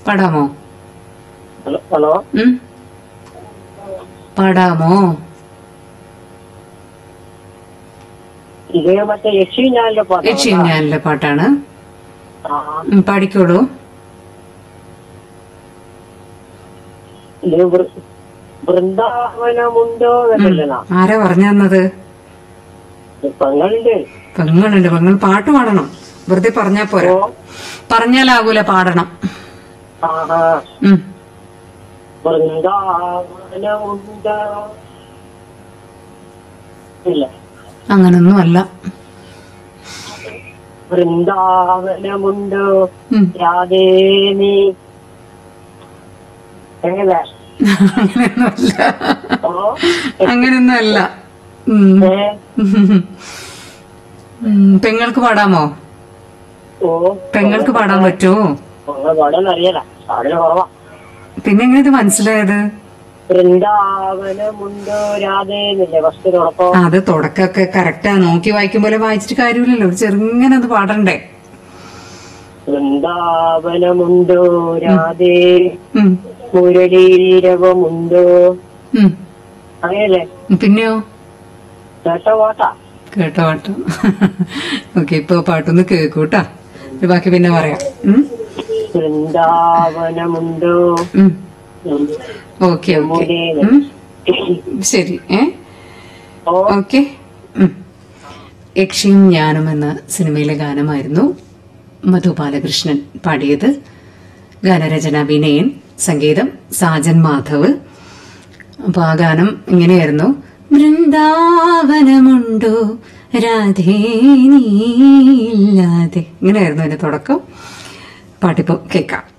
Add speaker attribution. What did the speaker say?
Speaker 1: പാടാമോ
Speaker 2: hello hello
Speaker 1: ഉം? പാടാമോ
Speaker 2: ഇത് മറ്റേ യക്ഷി ഞാനിലെ പാട്ട്
Speaker 1: യക്ഷിയും ഞാനിലെ പാട്ടാണ്
Speaker 2: ആ
Speaker 1: ഉം, പാടിക്കോളൂ
Speaker 2: ഇത് വൃ- വൃന്ദാവനമുണ്ടോ എന്നല്ല
Speaker 1: ആരാ പറഞ്ഞു തന്നത്
Speaker 2: പെങ്ങളുണ്ട്
Speaker 1: പെങ്ങളുണ്ട് പെങ്ങൾ പാട്ട് പാടണം വെറുതെ പറഞ്ഞാ പോരാ
Speaker 2: ഓ
Speaker 1: പറഞ്ഞാലാകൂല പാടണം
Speaker 2: ആഹാ
Speaker 1: ഉം.
Speaker 2: വൃന്ദാവനമുണ്ടോ ഇല്ല
Speaker 1: അങ്ങനൊന്നും അല്ല
Speaker 2: വൃന്ദാവനമുണ്ടോ
Speaker 1: ഉം.
Speaker 2: രാധേ നീ എങ്ങനെ
Speaker 1: അങ്ങനെയൊന്നും അല്ല
Speaker 2: ഓ
Speaker 1: അങ്ങനെയൊന്നും അല്ല ഉം.
Speaker 2: ഏ
Speaker 1: ഉം. പെങ്ങൾക്ക് പാടാമോ
Speaker 2: ഓ
Speaker 1: പെങ്ങൾക്ക് പാടാൻ പറ്റുമോ
Speaker 2: നമ്മളെ പാടാൻ അറിയാല പാടല് കുറവാ
Speaker 1: പിന്നെ എങ്ങനെ ഇത് മനസ്സിലായത്
Speaker 2: വൃന്ദാവനമുണ്ടോ രാധേ എന്നില്ലേ ഫസ്റ്റ് തുടക്കം
Speaker 1: ആ, അത് തുടക്കമൊക്കെ കറക്റ്റാ നോക്കി വായിക്കും പോലെ വായിച്ചിട്ട് കാര്യമില്ലല്ലോ ഒരു ചെറുങ്ങനെ അത് പാടണ്ടേ
Speaker 2: വൃന്ദാവനമുണ്ടോ രാധേ
Speaker 1: ഉം.
Speaker 2: മുരളീരവമുണ്ടോ
Speaker 1: ഉം.
Speaker 2: അങ്ങനെയല്ലേ
Speaker 1: പിന്നെയോ
Speaker 2: കേട്ട പാട്ടാ
Speaker 1: കേട്ടോ പാട്ടോ ഓക്കെ ഇപ്പൊ പാട്ടൊന്ന് കേക്കൂട്ടാ ഇത് ബാക്കി പിന്നെ പറയാം ഉം?
Speaker 2: വൃന്ദാവനമുണ്ടോ
Speaker 1: ഉം.
Speaker 2: ഉം.
Speaker 1: ഓക്കെ ഓക്കെ
Speaker 2: മുരളീ-
Speaker 1: ഉം. ശരി ഏ
Speaker 2: ഓ
Speaker 1: ഓക്കെ ഉം. യക്ഷിയും ഞാനും എന്ന സിനിമയിലെ ഗാനമായിരുന്നു മധു ബാലകൃഷ്ണൻ പാടിയത് ഗാനരചന വിനയൻ സംഗീതം സാജൻ മാധവ് അപ്പൊ ആ ഗാനം ഇങ്ങനെയായിരുന്നു വൃന്ദാവനമുണ്ടോ രാധേ നീയില്ലാതെ ഇങ്ങനെയായിരുന്നു അതിന്റെ തുടക്കം പാട്ടിപ്പോ കേൾക്കാം